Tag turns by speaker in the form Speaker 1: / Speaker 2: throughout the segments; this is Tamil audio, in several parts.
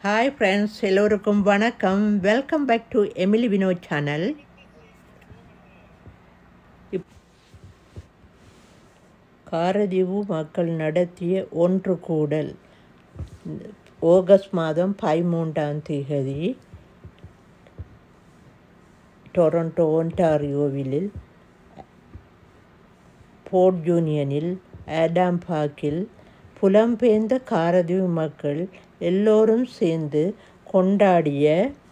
Speaker 1: ஹாய் ஃப்ரெண்ட்ஸ் எல்லோருக்கும் வணக்கம் welcome back to Emily Vinod channel Karaitivu மக்கள் நடத்திய ஒன்று கூடல் ஆகஸ்ட் மாதம் பதிமூன்றாம் தேதி டொரண்டோ ஒன்டாரியோவில் போர்ட் யூனியனில் ஆடாம் பார்க்கில் புலம்பெயர்ந்த காரதீவு மக்கள் எல்லோரும் சேர்ந்து கொண்டாடிய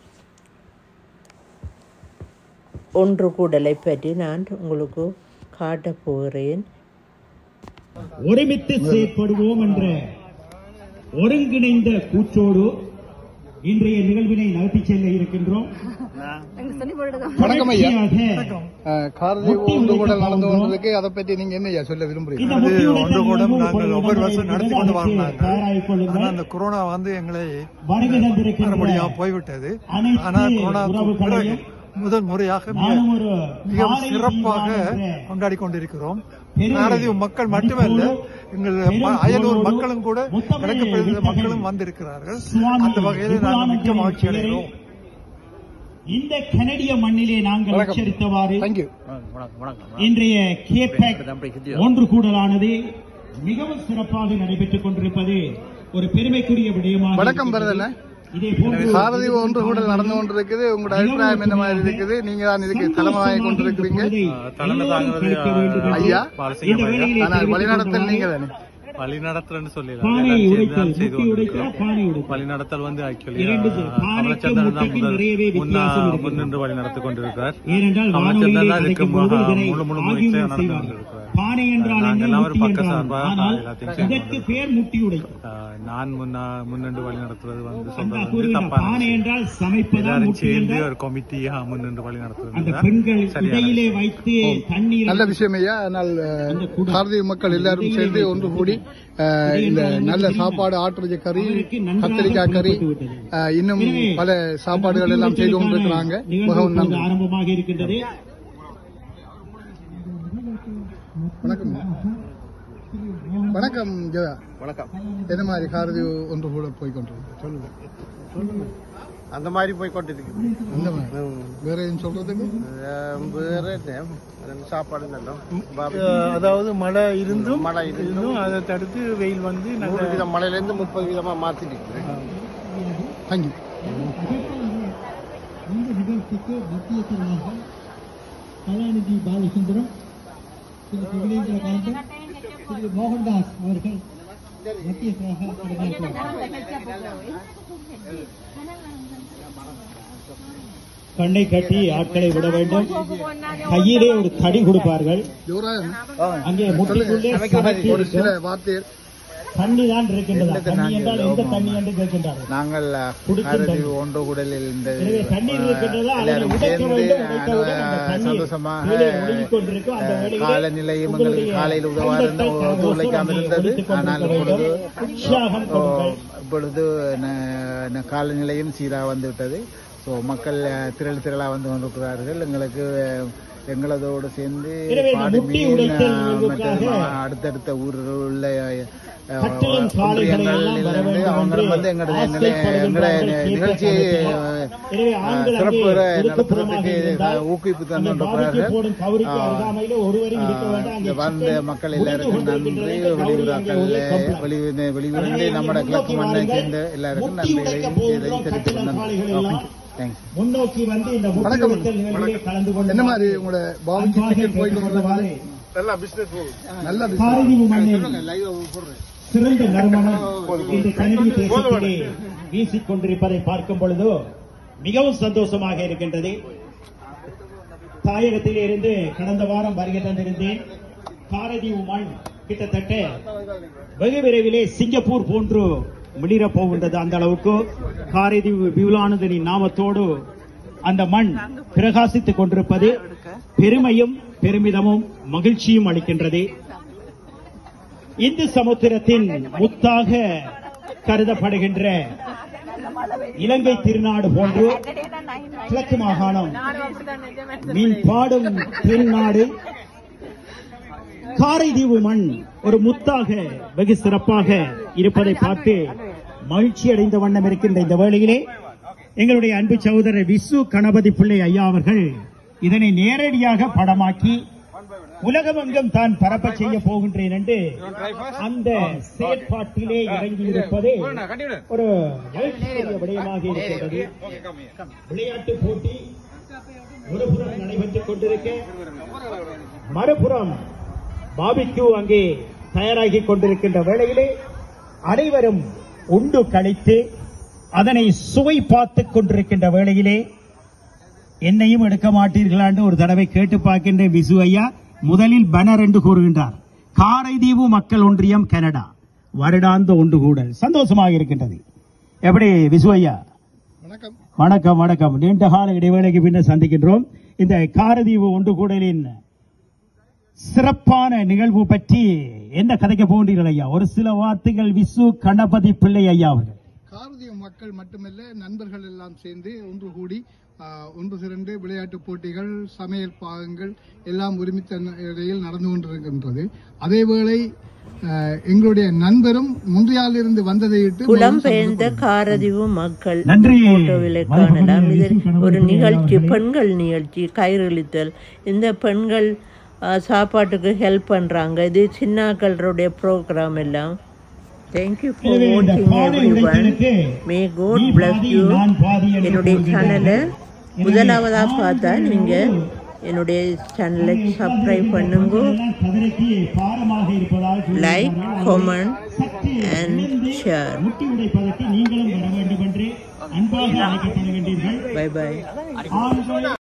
Speaker 1: ஒன்று கூடலை பற்றி நான் உங்களுக்கு காட்டப் போகிறேன்
Speaker 2: ஒருமித்து செயற்படுவோம் என்ற ஒருங்கிணைந்த கூற்றோடு இன்றைய நிகழ்வினை நடத்தி செல்ல இருக்கின்றோம்
Speaker 3: வணக்கம் ஐயா
Speaker 2: தொடர்ச்சியாக
Speaker 3: அஹ், கார்த்திகை ஒன்று கூட நடந்து கொண்டிருக்கு அதை பற்றி நீங்க என்ன ஐயா சொல்ல விரும்புறீங்க
Speaker 2: இந்த
Speaker 4: அது
Speaker 2: முக்கிய
Speaker 4: ஒன்று கூட
Speaker 2: நிகழ்வு
Speaker 4: நாங்கள் ஒவ்வொரு வருஷம் நடத்தி கொண்டு
Speaker 2: நிகழ்ச்சிக்கு
Speaker 4: வந்தாங்க
Speaker 2: தயாராகிக் கொள்ளுங்கள்.
Speaker 4: ஆனா அந்த கொரோனா வந்து எங்களை
Speaker 2: வருகை தந்திருக்கின்ற
Speaker 4: மறுபடியாக போய்விட்டது
Speaker 2: அனைத்து
Speaker 4: ஆனா கொரோனாவுக்கு பிறகு
Speaker 2: உறவுகளையும்
Speaker 4: முதல் முறையாக மிக-
Speaker 2: நானும் ஒரு
Speaker 4: மிகவும்
Speaker 2: காலை
Speaker 4: சிறப்பாக
Speaker 2: தீர்மானம் என்ற
Speaker 4: கொண்டாடி கொண்டிருக்கிறோம்
Speaker 2: பெரிய
Speaker 4: நாரதீவு மக்கள் மட்டுமல்ல எங்கள்
Speaker 2: பெரும்
Speaker 4: அயலூர்
Speaker 2: குழுவோடு
Speaker 4: மக்களும் கூட
Speaker 2: முத்தமிழ்
Speaker 4: கிழக்கு பிரதேச
Speaker 2: வித்தகன்
Speaker 4: மக்களும் வந்திருக்கிறார்கள்
Speaker 2: சுவாமி
Speaker 4: அந்த வகையில் நாங்கள் மிக்க மகிழ்ச்சி
Speaker 2: விபுலானந்தரின்
Speaker 4: அடைகிறோம்
Speaker 2: பெயரை இந்த கனடிய மண்ணிலே நாங்கள்
Speaker 3: வணக்கம்.
Speaker 2: உச்சரித்தவாறு
Speaker 3: தேங்க்யூ
Speaker 2: இன்றைய கேபேக் ஒன்று கூடலானது மிகவும் சிறப்பாக நடைபெற்றுக் கொண்டிருப்பது ஒரு பெருமைக்குரிய விடயமாக
Speaker 3: வணக்கம்
Speaker 2: இருக்கின்றது.
Speaker 3: பிரதர்ல.
Speaker 2: இதே போன்று
Speaker 3: கார்த்திகை ஒன்று கூட நடந்து கொண்டிருக்குது உங்களோட அபிப்பிராயம் என்ன மாதிரி இருக்குது நீங்க தான் இதுக்கு தலைமையாகி கொண்டிருக்கிறீங்க
Speaker 5: தலைமை தாங்குறது,
Speaker 3: ஐயா.
Speaker 5: பாலசிங்கம்
Speaker 3: ஆனால் வழிநடத்தல் நீங்க தானே
Speaker 5: வழிநடத்தல்னு சொல்லலாம்
Speaker 2: பானை
Speaker 5: எல்லாம் சேர்ந்து
Speaker 2: உடைத்தல்
Speaker 5: தான் செய்து
Speaker 2: முட்டி உடைத்தல்
Speaker 5: கொண்டிருக்கிறோம்.
Speaker 2: பானை உடைத்தல்
Speaker 5: வழிநடத்தல் வந்து ஆக்சுவலி
Speaker 2: இரண்டு பானைக்கும் முட்டைக்கும் நிறையவே வித்தியாசம் இருக்கிறது.
Speaker 5: முன்னின்று வழி நடத்தி கொண்டிருக்கிறார்
Speaker 2: ஏனென்றால்
Speaker 5: அமைச்சர்
Speaker 2: வானொலியிலே
Speaker 5: தான் இதுக்கு
Speaker 2: அழைக்கும் பொழுது
Speaker 5: மு-
Speaker 2: இதனை
Speaker 5: முழு முழு
Speaker 2: ஆகியோர்
Speaker 5: முயற்சியாக நடத்தி
Speaker 2: செய்வார்கள்.
Speaker 5: கொண்டிருக்கிறார்
Speaker 2: பானை என்றால்
Speaker 5: நாங்கள்
Speaker 2: என்ன
Speaker 5: எல்லாம் ஒரு
Speaker 2: முட்டி
Speaker 5: பக்க
Speaker 2: என்றால்
Speaker 5: சார்பாக
Speaker 2: ஆனால்
Speaker 5: எல்லாத்தையும் செய்து
Speaker 2: இதற்கு பெயர் முட்டி உடைத்தல்
Speaker 5: ஆஹ், நான் முன்னா முன்னின்று வழி நடத்துவது வந்து
Speaker 2: அந்த
Speaker 5: சொல்றது வந்து
Speaker 2: கூறுகின்ற
Speaker 5: தப்பான
Speaker 2: பானை
Speaker 5: விஷயம்.
Speaker 2: என்றால் சமைப்பதா
Speaker 5: எல்லாரும்
Speaker 2: முட்டி
Speaker 5: சேர்ந்து
Speaker 2: என்றால்
Speaker 5: ஒரு கமிட்டியா முன்னின்று வழி நடத்துவது
Speaker 2: அந்த
Speaker 5: தான்
Speaker 2: பெண்கள்
Speaker 5: சரியான
Speaker 2: இடையிலே
Speaker 5: விஷயம்.
Speaker 2: வைத்து தண்ணீர்
Speaker 3: நல்ல விஷயம் ஐயா ஆனால் அஹ், கார்த்திகை மக்கள் எல்லாரும் சேர்ந்து ஒன்று கூடி அஹ், இந்த நல்ல சாப்பாடு ஆட்டுறஜ கறி கத்திரிக்காய் கறி அஹ், இன்னும் பல சாப்பாடுகள் எல்லாம் செய்து கொண்டிருக்கிறாங்க
Speaker 2: நிகழ்வு
Speaker 3: மிகவும்
Speaker 2: இப்போது
Speaker 3: நன்றி
Speaker 2: ஆரம்பமாக இருக்கின்றது
Speaker 3: வணக்கம் வணக்கம் ஜெயா
Speaker 6: வணக்கம்
Speaker 3: என்ன மாதிரி கார்த்திகை ஒன்று கூட போய் கொண்டிருக்கு சொல்லுங்க
Speaker 6: அந்த மாதிரி போய் கொண்டிருக்கு
Speaker 3: அந்த மாதிரி வேற எதுவும் சொல்றதுக்கு
Speaker 6: அஹ் வேற என்ன ரெண்டு சாப்பாடு நல்லோம்
Speaker 7: அதாவது மழை இருந்தும்
Speaker 6: மழை இருந்தும்
Speaker 7: இருந்தும் அதை தடுத்து வெயில் வந்து
Speaker 6: நூறு
Speaker 7: நல்ல
Speaker 6: வீதம் மழையில இருந்து முப்பது வீதமா மாத்திட்டு
Speaker 3: தேங்க்யூ
Speaker 2: இந்த நிகழ்ச்சிக்கு மத்திய செயலாளர் கலாநிதி பாலசுந்தரம் திரு கவிலேந்திர காந்தன் திரு மோகன்தாஸ் அவர்கள் மத்திய செயலாளர் கண்ணை கட்டி ஆட்களை விட வேண்டும் கையிலே ஒரு தடி கொடுப்பார்கள்
Speaker 3: ஜோரா
Speaker 2: அங்கே முட்டிக்குள்ளே சமைத்து
Speaker 3: ஒரு சில
Speaker 2: இருக்கும்.
Speaker 3: வார்த்தை
Speaker 2: தண்ணி தான் இருக்கின்றது தண்ணி என்றால் எந்த தண்ணி என்று கேட்கின்றார்கள்
Speaker 8: நாங்கள்
Speaker 2: குடிக்கும் தண்ணி.
Speaker 8: ஒன்று கூடலில் இந்த
Speaker 2: எனவே தண்ணீர் இருக்கின்றதா அதனை
Speaker 8: எல்லாரும்
Speaker 2: உடைக்க
Speaker 8: சேர்ந்து
Speaker 2: வேண்டும் உடைத்தவுடன் அந்த
Speaker 8: அஹ்,
Speaker 2: தண்ணீர்
Speaker 8: சந்தோஷமாக
Speaker 2: கீழே ஒழுகிக் கொண்டிருக்கும் அந்த
Speaker 8: அஹ்,
Speaker 2: வேளையிலே
Speaker 8: காலநிலையும் எங்களுக்கு
Speaker 2: உங்களுடைய
Speaker 8: காலையில் உதவாது
Speaker 2: கண்கட்டை
Speaker 8: ஒத்துழைக்காமல்
Speaker 2: கரகோஷம்
Speaker 8: இருந்தது
Speaker 2: ஒலித்துக்
Speaker 8: ஆனால்
Speaker 2: கொண்டிருக்க
Speaker 8: இப்பொழுது
Speaker 2: வேண்டும். உற்சாகம் கொடுங்கள்.
Speaker 8: இப்பொழுது ந- ந- காலநிலையும் சீராக வந்து விட்டது ஸோ மக்கள் அஹ், திரள் திரளாக வந்து கொண்டிருக்கிறார்கள் எங்களுக்கு அஹ், எங்களதோடு சேர்ந்து
Speaker 2: எனவே இந்த
Speaker 8: பாடி
Speaker 2: முட்டி
Speaker 8: மீன்
Speaker 2: உடைத்தல்
Speaker 8: அஹ்,
Speaker 2: நிகழ்வுக்காக
Speaker 8: மற்ற அடுத்தடுத்த ஊரில் உள்ள அஹ்,
Speaker 2: கட்டளம் காளைகளை எல்லாம் வர
Speaker 8: ஒன்றியங்களிலிருந்து
Speaker 2: வேண்டும்
Speaker 8: அவங்க
Speaker 2: என்று
Speaker 8: வந்து எங்களுடைய எங்களை
Speaker 2: ஆசைப்படுகின்றார்கள்
Speaker 8: எங்களுடைய
Speaker 2: கேட்க
Speaker 8: நிகழ்ச்சியை
Speaker 2: கருத்தினால். எனவே ஆண்கள்
Speaker 8: சிறப்பு
Speaker 2: அங்கே
Speaker 8: நடத்துறதுக்கு
Speaker 2: ஒதுக்குப்புறமாக இருந்தால்
Speaker 8: ஊக்குவிப்பு
Speaker 2: அந்த
Speaker 8: தந்து
Speaker 2: பாவிக்கு போடும் கவருக்கு
Speaker 8: கொண்டிருக்கிறார்கள்
Speaker 2: அருகாமையிலே ஒருவரும் இருக்க வேண்டாம். அங்கே
Speaker 8: வந்த
Speaker 2: சிக்கல்
Speaker 8: மக்கள்
Speaker 2: முடிந்து
Speaker 8: எல்லாருக்கும்
Speaker 2: கொண்டிருக்கின்றது.
Speaker 8: நன்றி
Speaker 2: கௌரி அங்கே
Speaker 8: வெளியூராக்கள்
Speaker 2: ஒரே கம்பளம்.
Speaker 8: வெளியூர் வெளியூரிலே
Speaker 2: எனவே
Speaker 8: நம்முடைய
Speaker 2: முன்னோக்கி
Speaker 8: கிழக்கு மண்ணை
Speaker 2: வாருங்கள்.
Speaker 8: சேர்ந்த எல்லாருக்கும்
Speaker 2: முட்டி உடைக்க
Speaker 8: நன்றிகளையும்
Speaker 2: போகின்றோம்
Speaker 8: தெரிவித்துக்
Speaker 2: கட்டளம் காளைகள் எல்லாம்.
Speaker 8: தேங்க்ஸ்
Speaker 2: முன்னோக்கி வந்து இந்த முட்டி
Speaker 3: வணக்கம்.
Speaker 2: உடைத்தல் நிகழ்விலே கலந்து கொண்டு
Speaker 3: என்ன மாதிரி உங்களோட பாபிக்கு டிக்கெட் போய் கொண்டிருக்கிறது
Speaker 6: நல்லா பிசினஸ் போகுது
Speaker 3: நல்ல business.
Speaker 2: காரிதீவு மண்ணில் சிறந்த நறுமணம் இந்த கனடிய தேசத்திலே வீசிக் கொண்டிருப்பதை பார்க்கும் பொழுது மிகவும் சந்தோஷமாக இருக்கின்றது தாயகத்திலே இருந்து கடந்த வாரம் வருகை தந்திருந்தேன் காரதீவு மண் கிட்டத்தட்ட வெகு விரைவிலே சிங்கப்பூர் போன்று மிளிரப் போகின்றது அந்த அளவுக்கு காரதீவு விபுலானந்தனின் நாமத்தோடு அந்த மண் பிரகாசித்துக் கொண்டிருப்பது பெருமையும் பெருமிதமும் மகிழ்ச்சியும் அளிக்கின்றது இந்து சமுத்திரத்தின் முத்தாக கருதப்படுகின்ற இலங்கை திருநாடு போன்று கிழக்கு மாகாணம் மீன் பாடும் தென்னாடு காரைதீவு மண் ஒரு முத்தாக வெகு சிறப்பாக இருப்பதை பார்த்து மகிழ்ச்சி அடைந்த வண்ணம் இருக்கின்ற இந்த வேளையிலே எங்களுடைய அன்பு சகோதரர் விசு கணபதி பிள்ளை ஐயா அவர்கள் இதனை நேரடியாக படமாக்கி உலகமெங்கும் தான் பரப்ப செய்ய போகின்றேன் என்று அந்த செயற்பாட்டிலே இறங்கி இருப்பது ஒரு மகிழ்ச்சிக்குரிய விடயமாக இருக்கின்றது விளையாட்டு போட்டி ஒருபுறம் நடைபெற்றுக் கொண்டிருக்க மறுபுறம் பாபிக்யூ அங்கே தயாராகி கொண்டிருக்கின்ற வேளையிலே அனைவரும் உண்டு கழித்து அதனை சுவை பார்த்துக் கொண்டிருக்கின்ற வேளையிலே என்னையும் எடுக்க மாட்டீர்களான்னு ஒரு தடவை கேட்டு பார்க்கின்ற விசு ஐயா முதலில் பனர் என்று கூறுகின்றார் காரைதீவு மக்கள் ஒன்றியம் கனடா வருடாந்த ஒன்று கூடல் சந்தோஷமாக இருக்கின்றது எப்படி விசு ஐயா
Speaker 3: வணக்கம்
Speaker 2: வணக்கம் வணக்கம் நீண்ட கால இடைவேளைக்கு பின்னர் சந்திக்கின்றோம் இந்த காரதீவு ஒன்று கூடலின் சிறப்பான நிகழ்வு பற்றி என்ன கதைக்க போகின்றீர்கள் ஐயா ஒரு சில வார்த்தைகள் விசு கணபதி பிள்ளை ஐயா அவர்கள்
Speaker 3: காரதிய மக்கள் மட்டுமல்ல நண்பர்கள் எல்லாம் சேர்ந்து ஒன்று கூடி ஆஹ், ஒன்று திரண்டு விளையாட்டு போட்டிகள் சமையல் பாகங்கள் எல்லாம் ஒருமித்த இடையில் நடந்து கொண்டிருக்கின்றது அதேவேளை ஆஹ், எங்களுடைய நண்பரும் முந்தையாலிருந்து வந்ததையிட்டு
Speaker 1: புலம்பெயர்ந்த காரதிவு மக்கள்
Speaker 2: நன்றி.
Speaker 1: போட்டோவிலை காணலாம் இதில் ஒரு நிகழ்ச்சி பெண்கள் நிகழ்ச்சி கயிறுளித்தல் இந்த பெண்கள் ஆ, சாப்பாட்டுக்கு ஹெல்ப் பண்றாங்க இது சின்னாக்களுடைய ப்ரோக்ராம் எல்லாம் தேங்க்யூ ஃபார்
Speaker 2: எனவே இந்த
Speaker 1: வாட்சிங்
Speaker 2: பானை
Speaker 1: எவ்ரி ஒன்
Speaker 2: உடைத்தலுக்கு
Speaker 1: மே கோட்
Speaker 2: நீ
Speaker 1: பிளஸ்
Speaker 2: பாதி,
Speaker 1: யூ
Speaker 2: நான் பாதி என்று
Speaker 1: என்னுடைய
Speaker 2: கூறுகின்றார்கள்.
Speaker 1: சேனலை
Speaker 2: எனவே
Speaker 1: முதலாவதா
Speaker 2: ஆண்கள்
Speaker 1: பார்த்தா நீங்க என்னுடைய சேனலை சப்ஸ்கிரைப் பண்ணுங்க
Speaker 2: எல்லாம் கதிரைக்கு பாரமாக இருப்பதால்
Speaker 1: லைக் கமெண்ட் அண்ட் ஷேர்
Speaker 2: முட்டி உடைப்பதற்கு நீங்களும் வர வேண்டும் என்று அன்பாக அழைக்கப்படுகின்றீர்கள்
Speaker 1: பை பை
Speaker 2: ஆண்கள்